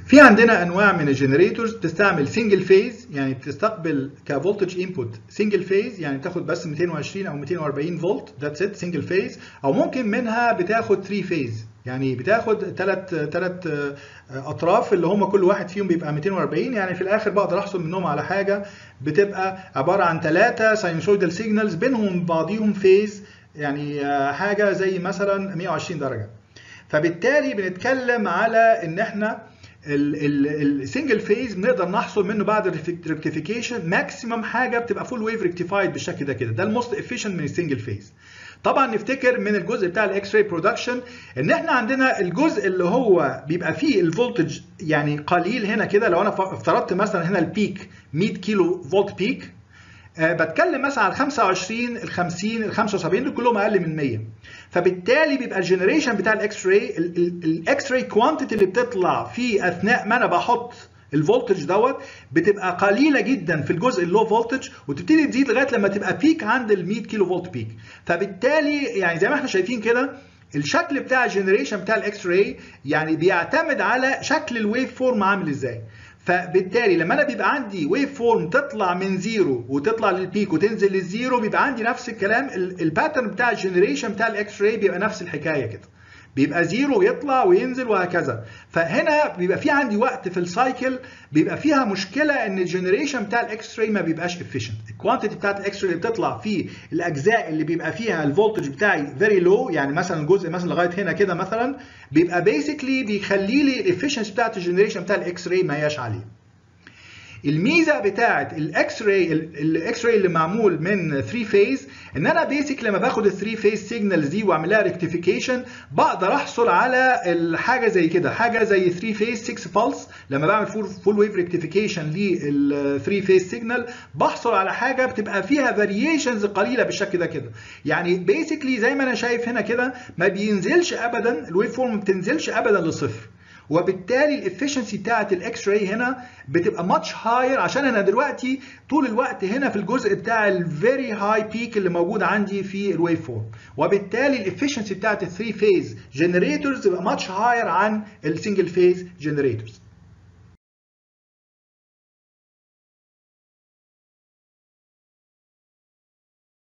في عندنا انواع من الجنريتورز بتستعمل سنجل فيز يعني بتستقبل كفولتج انبوت سنجل فيز يعني بتاخد بس 220 او 240 فولت ذاتس ات سنجل فيز او ممكن منها بتاخد 3 فيز يعني بتاخد ثلاث ثلاث اطراف اللي هم كل واحد فيهم بيبقى 240 يعني في الاخر بقدر احصل منهم على حاجه بتبقى عباره عن ثلاثه ساينسويدال سيجنالز بينهم بعضيهم فيز يعني حاجه زي مثلا 120 درجه فبالتالي بنتكلم على ان احنا السنجل فيز بنقدر نحصل منه بعد الريكتيفيكيشن ماكسيمم حاجه بتبقى فول ويف ريكتيفايد بالشكل ده كده ده الموست افيشنت من السنجل فيز طبعا نفتكر من الجزء بتاع الاكس راي برودكشن ان احنا عندنا الجزء اللي هو بيبقى فيه الفولتج يعني قليل هنا كده لو انا افترضت مثلا هنا البيك 100 كيلو فولت بيك أه بتكلم مثلا على 25 ال 50 ال 75 دول كلهم اقل من 100 فبالتالي بيبقى الجنريشن بتاع الاكس راي الاكس راي كوانتيتي اللي بتطلع في اثناء ما انا بحط الفولتج دوت بتبقى قليله جدا في الجزء اللو فولتج وتبتدي تزيد لغايه لما تبقى بيك عند ال 100 كيلو فولت بيك فبالتالي يعني زي ما احنا شايفين كده الشكل بتاع الجنريشن بتاع الاكس راي يعني بيعتمد على شكل الويف فورم عامل ازاي فبالتالي لما انا بيبقى عندي ويف فورم تطلع من زيرو وتطلع للبيك وتنزل للزيرو بيبقى عندي نفس الكلام الباترن بتاع الجنريشن بتاع الاكس راي بيبقى نفس الحكايه كده بيبقى زيرو يطلع وينزل وهكذا فهنا بيبقى في عندي وقت في السايكل بيبقى فيها مشكله ان الجنريشن بتاع الاكس راي ما بيبقاش افيشنت الكوانتيتي بتاعت الاكس راي اللي بتطلع في الاجزاء اللي بيبقى فيها الفولتج بتاعي فيري لو يعني مثلا الجزء مثلا لغايه هنا كده مثلا بيبقى بيسكلي بيخلي لي الافشنسي بتاعت الجنريشن بتاع الاكس راي ما هياش عاليه الميزه بتاعه الاكس راي الاكس راي اللي معمول من 3 فيز ان انا بيسك لما باخد ال 3 فيز سيجنالز دي واعمل لها ريكتيفيكيشن بقدر احصل على الحاجه زي كده حاجه زي 3 فيز 6 بالس لما بعمل فول فول ويف ريكتيفيكيشن لل 3 فيز سيجنال بحصل على حاجه بتبقى فيها فاريشنز قليله بالشكل ده كده يعني بيسكلي زي ما انا شايف هنا كده ما بينزلش ابدا الويف فورم ما بتنزلش ابدا لصفر وبالتالي الافشنسي بتاعت الاكس راي هنا بتبقى ماتش هاير عشان انا دلوقتي طول الوقت هنا في الجزء بتاع الفيري هاي بيك اللي موجود عندي في الويف فورم وبالتالي الافشنسي بتاعت الثري فيز جنريتورز تبقى ماتش هاير عن السنجل فيز جنريتورز